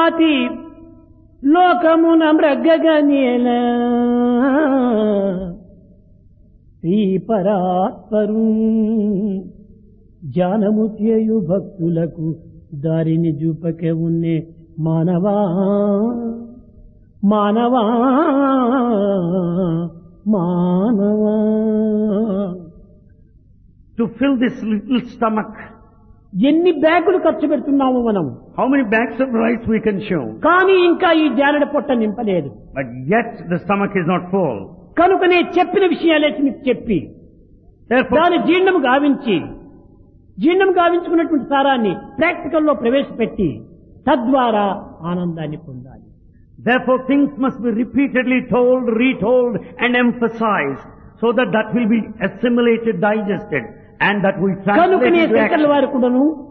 మతి లోకమున మృగగనేల శ్రీపరాత్పరు జానముత్యయు భక్తులకు దారిని చూపకే ఉన్నే మానవా మానవా మానవా To fill this little stomach, ఎన్ని బ్యాగులు ఖర్చు పెడుతున్నాము మనం how many bags of rice we can show? కానీ ఇంకా ఈ జానడ పొట్ట నింపలేదు But yet the stomach is not full. కనుకనే చెప్పిన విషయాలే మీకు చెప్పి Therefore, దాని జీర్ణం గావించి జీర్ణం గావించుకున్నటువంటి సారాన్ని ప్రాక్టికల్లో ప్రవేశపెట్టి తద్వారా ఆనందాన్ని పొందాలి therefore things must be repeatedly told, retold and emphasized so that that will be assimilated, digested and that will translate కనుకనే into శంకర్ల action. వారు కూడాను